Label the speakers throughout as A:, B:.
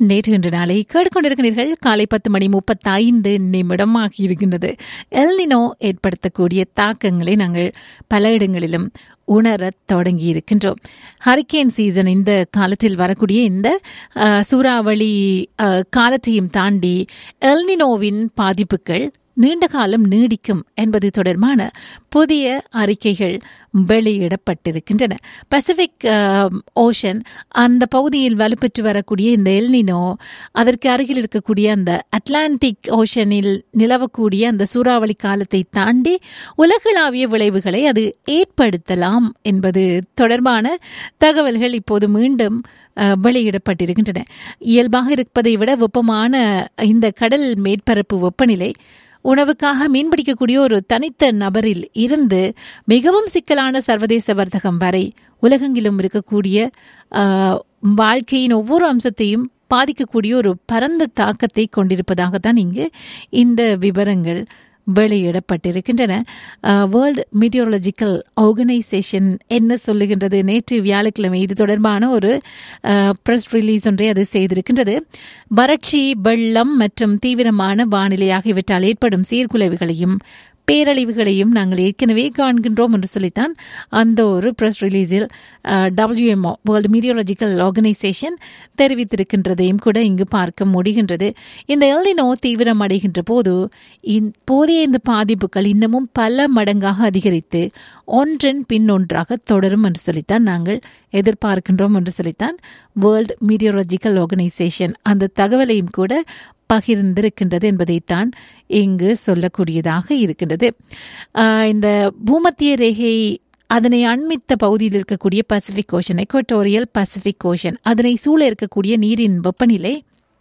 A: நேற்று இன்று நாளை கேட்டுக்கொண்டிருக்கிறீர்கள் காலை பத்து மணி முப்பத்தைந்து நிமிடம் ஆகியிருக்கின்றது எல்னினோ ஏற்படுத்தக்கூடிய தாக்கங்களை நாங்கள் பல இடங்களிலும் உணரத் தொடங்கி இருக்கின்றோம் ஹரிக்கேன் சீசன் இந்த காலத்தில் வரக்கூடிய இந்த அஹ், சூறாவளி அஹ், காலத்தையும் தாண்டி எல்னினோவின் பாதிப்புகள் நீண்ட காலம் நீடிக்கும் என்பது தொடர்பான புதிய அறிக்கைகள் வெளியிடப்பட்டிருக்கின்றன பசிபிக் அஹ், ஓஷன் அந்த பகுதியில் வலுப்பெற்று வரக்கூடிய இந்த எல்னினோ அதற்கு அருகில் இருக்கக்கூடிய அந்த அட்லாண்டிக் ஓஷனில் நிலவக்கூடிய அந்த சூறாவளி காலத்தை தாண்டி உலகளாவிய விளைவுகளை அது ஏற்படுத்தலாம் என்பது தொடர்பான தகவல்கள் இப்போது மீண்டும் அஹ், வெளியிடப்பட்டிருக்கின்றன இயல்பாக இருப்பதை விட வெப்பமான இந்த கடல் மேற்பரப்பு வெப்பநிலை உணவுக்காக மீன்பிடிக்கக்கூடிய ஒரு தனித்த நபரில் இருந்து மிகவும் சிக்கலான சர்வதேச வர்த்தகம் வரை உலகெங்கிலும் இருக்கக்கூடிய ஆஹ், வாழ்க்கையின் ஒவ்வொரு அம்சத்தையும் பாதிக்கக்கூடிய ஒரு பரந்த தாக்கத்தை கொண்டிருப்பதாகத்தான் இங்கு இந்த விவரங்கள் வெளியிடப்பட்டிருக்கின்றன வேர்ல்டு மீட்டியோலஜிக்கல் ஆர்கனைசேஷன் என்ன சொல்லுகின்றது நேற்று வியாழக்கிழமை இது தொடர்பான ஒரு ப்ரெஸ் ரிலீஸ் ஒன்றை அது செய்திருக்கின்றது வறட்சி வெள்ளம் மற்றும் தீவிரமான வானிலை ஆகியவற்றால் ஏற்படும் சீர்குலைவுகளையும் பேரழிவுகளையும் நாங்கள் ஏற்கனவே காண்கின்றோம் என்று சொல்லித்தான் அந்த ஒரு ப்ரெஸ் ரிலீஸில் டபிள்யூஎம்ஓ வேர்ல்டு மீடியோலஜிக்கல் ஆர்கனைசேஷன் தெரிவித்திருக்கின்றதையும் கூட இங்கு பார்க்க முடிகின்றது இந்த எல்னினோ தீவிரம் அடைகின்ற போது இப்போதைய இந்த பாதிப்புகள் இன்னமும் பல மடங்காக அதிகரித்து ஒன்றன் பின் ஒன்றாக தொடரும் என்று சொல்லித்தான் நாங்கள் எதிர்பார்க்கின்றோம் என்று சொல்லித்தான் வேர்ல்டு மீடியோலஜிக்கல் ஆர்கனைசேஷன் அந்த தகவலையும் கூட பகிர்ந்திருக்கின்றது என்பதைத்தான் இங்கு சொல்லக்கூடியதாக இருக்கின்றது ஆஹ் இந்த பூமத்திய ரேகை அதனை அண்மித்த பகுதியில் இருக்கக்கூடிய Pacific Ocean equatorial Pacific Ocean அதனை சூழ இருக்கக்கூடிய நீரின் வெப்பநிலை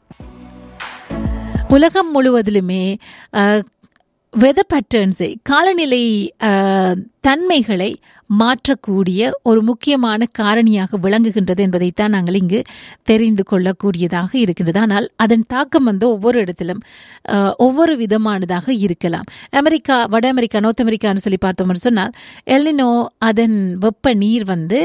A: உலகம் முழுவதிலுமே வெதர் பேட்டர்ன்ஸை காலநிலை ஆஹ், தன்மைகளை மாற்றக்கூடிய ஒரு முக்கியமான காரணியாக விளங்குகின்றது என்பதைத்தான் நாங்கள் இங்கு தெரிந்து கொள்ளக்கூடியதாக இருக்கின்றது ஆனால் அதன் தாக்கம் வந்து ஒவ்வொரு இடத்திலும் ஆஹ், ஒவ்வொரு விதமானதாக இருக்கலாம் அமெரிக்கா வட அமெரிக்கா நார்த் அமெரிக்கான்னு சொல்லி பார்த்தோம்னு சொன்னால் எல்னினோ அதன் வெப்ப நீர் வந்து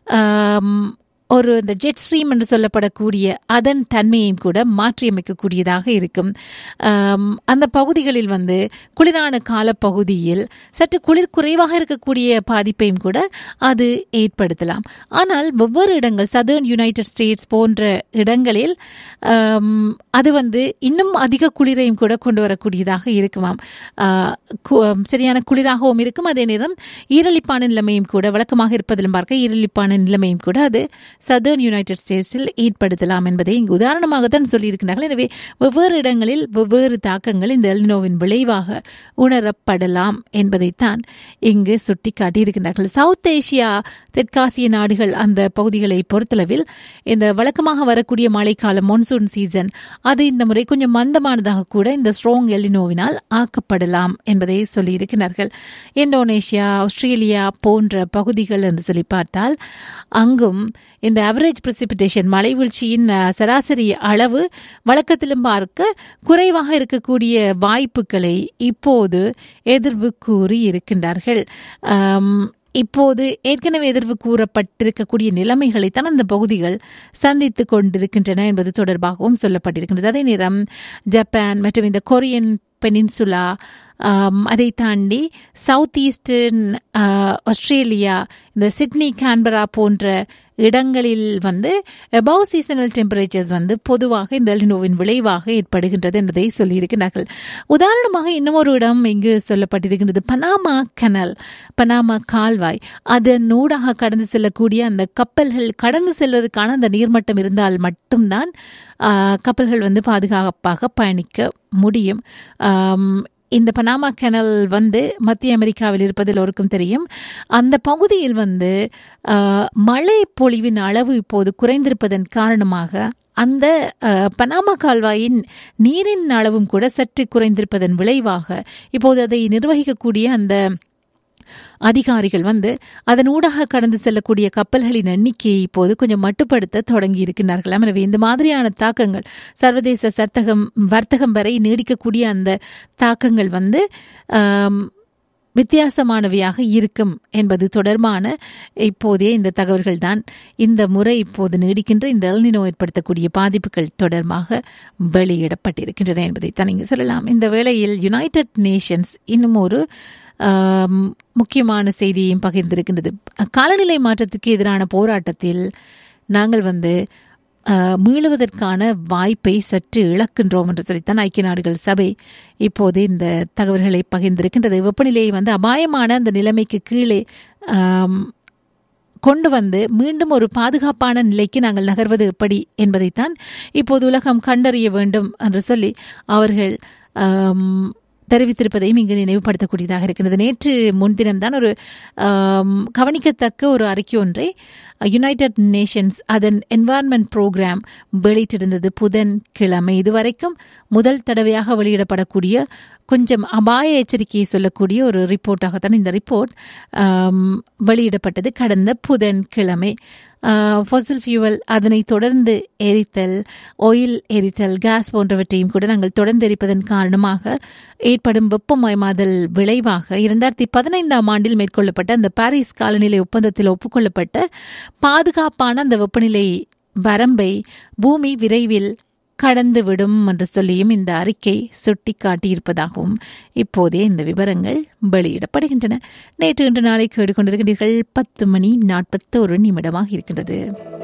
A: ஆம், ஒரு இந்த ஜெட் ஸ்ட்ரீம் என்று சொல்லப்படக்கூடிய அதன் தன்மையையும் கூட மாற்றியமைக்கக்கூடியதாக இருக்கும் ஆம், அந்த பகுதிகளில் வந்து குளிரான காலப்பகுதியில் சற்று குளிர் குறைவாக இருக்கக்கூடிய பாதிப்பையும் கூட அது ஏற்படுத்தலாம் ஆனால் வெவ்வேறு இடங்கள் சதர்ன் யுனைடெட் ஸ்டேட்ஸ் போன்ற இடங்களில் ஆம், அது வந்து இன்னும் அதிக குளிரையும் கூட கொண்டு வரக்கூடியதாக இருக்குமாம் ஆ, கு- சரியான குளிராகவும் இருக்கும் அதே நேரம் ஈரலிப்பான நிலைமையும் கூட வழக்கமாக இருப்பதிலும் பார்க்க ஈரலிப்பான நிலைமையும் கூட அது சதர்ன் யுனைடெட் ஸ்டேட்ஸில் ஏற்படுத்தலாம் என்பதை இங்கு உதாரணமாகத்தான் சொல்லியிருக்கிறார்கள் எனவே வெவ்வேறு இடங்களில் வெவ்வேறு தாக்கங்கள் இந்த எல்னினோவின் விளைவாக உணரப்படலாம் என்பதைத்தான் இங்கு சுட்டி காட்டியிருக்கிறார்கள் சவுத் ஏசியா தெற்காசிய நாடுகள் அந்த பகுதிகளை பொறுத்தளவில் இந்த வழக்கமாக வரக்கூடிய மழைக்காலம் மான்சூன் சீசன் அது இந்த முறை கொஞ்சம் மந்தமானதாக கூட இந்த ஸ்ட்ராங் எல்னினோவினால் ஆக்கப்படலாம் என்பதை சொல்லியிருக்கிறார்கள் இந்தோனேஷியா ஆஸ்திரேலியா போன்ற பகுதிகள் என்று சொல்லி பார்த்தால் அங்கும் இந்த அவரேஜ் precipitation மழை வீழ்ச்சியின் அஹ், சராசரி அளவு வழக்கத்திலும் பார்க்க குறைவாக இருக்கக்கூடிய வாய்ப்புகளை இப்போது எதிர்வு கூறி இருக்கின்றார்கள் ஆம், இப்போது ஏற்கனவே எதிர்வு கூறப்பட்டிருக்கக்கூடிய நிலைமைகளைத்தான் அந்த பகுதிகள் சந்தித்து கொண்டிருக்கின்றன என்பது தொடர்பாகவும் சொல்லப்பட்டிருக்கின்றது அதே நேரம் ஜப்பான் மற்றும் இந்த கொரியன் பெனின்சுலா ஆம், அதை தாண்டி சவுத் ஈஸ்டர்ன் ஆஸ்திரேலியா இந்த சிட்னி கான்பரா போன்ற இடங்களில் வந்து அபவ் சீசனல் டெம்பரேச்சர்ஸ் வந்து பொதுவாக இந்த எல்னினோவின் விளைவாக ஏற்படுகின்றது என்பதை சொல்லியிருக்கிறார்கள் உதாரணமாக இன்னும் ஒரு இடம் இங்கு சொல்லப்பட்டிருக்கின்றது பனாமா கனல் பனாமா கால்வாய் அதன் ஊடாக கடந்து செல்லக்கூடிய அந்த கப்பல்கள் கடந்து செல்வதற்கான அந்த நீர்மட்டம் இருந்தால் மட்டும்தான் ஆ, கப்பல்கள் வந்து பாதுகாப்பாக பயணிக்க முடியும் ஆம், இந்த பனாமா கெனல் வந்து மத்திய அமெரிக்காவில் இருப்பது எல்லோருக்கும் தெரியும் அந்த பகுதியில் வந்து ஆஹ், மழை பொழிவின் அளவு இப்போது குறைந்திருப்பதன் காரணமாக அந்த அஹ், பனாமா கால்வாயின் நீரின் அளவும் கூட சற்று குறைந்திருப்பதன் விளைவாக இப்போது அதை நிர்வகிக்கக்கூடிய அந்த அதிகாரிகள் வந்து அதன் ஊடாக கடந்து செல்லக்கூடிய கப்பல்களின் எண்ணிக்கையை இப்போது கொஞ்சம் மட்டுப்படுத்த தொடங்கி இருக்கிறார்கள் எனவே இந்த மாதிரியான தாக்கங்கள் சர்வதேச சர்த்தகம் வர்த்தகம் வரை நீடிக்கக்கூடிய அந்த தாக்கங்கள் வந்து ஆம், வித்தியாசமானவையாக இருக்கும் என்பது தொடர்பான இப்போதே இந்த தகவல்கள் தான் இந்த முறை இப்போது நீடிக்கின்ற இந்த எல்னினோ ஏற்படுத்தக்கூடிய பாதிப்புகள் தொடர்பாக வெளியிடப்பட்டிருக்கின்றன என்பதை தான் இங்கு சொல்லலாம் இந்த வேளையில் யுனைடெட் நேஷன்ஸ் இன்னும் ஒரு ஆம், முக்கியமான செய்தியையும் பகிர்ந்திருக்கின்றது காலநிலை மாற்றத்துக்கு எதிரான போராட்டத்தில் நாங்கள் வந்து ஆஹ், மீளுவதற்கான வாய்ப்பை சற்று இழக்கின்றோம் என்று சொல்லித்தான் ஐக்கிய நாடுகள் சபை இப்போது இந்த தகவல்களை பகிர்ந்திருக்கின்றது வெப்பநிலையை வந்து அபாயமான அந்த நிலைமைக்கு கீழே ஆம், கொண்டு வந்து மீண்டும் ஒரு பாதுகாப்பான நிலைக்கு நாங்கள் நகர்வது எப்படி என்பதைத்தான் இப்போது உலகம் கண்டறிய வேண்டும் என்று சொல்லி அவர்கள் ஆம், தெரிவித்திருப்பதையும் இங்கு நினைவுபடுத்தக்கூடியதாக இருக்கிறது நேற்று முன்தினம்தான் ஒரு ஆம், கவனிக்கத்தக்க ஒரு அறிக்கை ஒன்றை யுனைடெட் நேஷன்ஸ் அதன் என்வாயன்மெண்ட் ப்ரோக்ராம் வெளியிட்டிருந்தது புதன் கிழமை இதுவரைக்கும் முதல் தடவையாக வெளியிடப்படக்கூடிய கொஞ்சம் அபாய எச்சரிக்கையை சொல்லக்கூடிய ஒரு ரிப்போர்ட்டாகத்தான் இந்த ரிப்போர்ட் ஆம், வெளியிடப்பட்டது கடந்த புதன் கிழமை ஃபாசில் ஃபியூவல் அதனை தொடர்ந்து எரித்தல் ஆயில் எரித்தல் கேஸ் போன்றவற்றையும் கூட நாங்கள் தொடர்ந்து எரிப்பதன் காரணமாக ஏற்படும் வெப்பமயமாதல் விளைவாக இரண்டாயிரத்தி பதினைந்தாம் ஆண்டில் மேற்கொள்ளப்பட்ட அந்த பாரிஸ் காலநிலை ஒப்பந்தத்தில் ஒப்புக்கொள்ளப்பட்ட பாதுகாப்பான அந்த வெப்பநிலை வரம்பை பூமி விரைவில் கடந்துவிடும் என்று சொல்லியும் இந்த அறிக்கை சுட்டி காட்டியிருப்பதாகவும் இப்போதே இந்த விவரங்கள் வெளியிடப்படுகின்றன நேற்று இன்று நாளை கேட்டுக்கொண்டிருக்கிறீர்கள் பத்து மணி நாற்பத்தி ஒரு நிமிடமாக இருக்கின்றது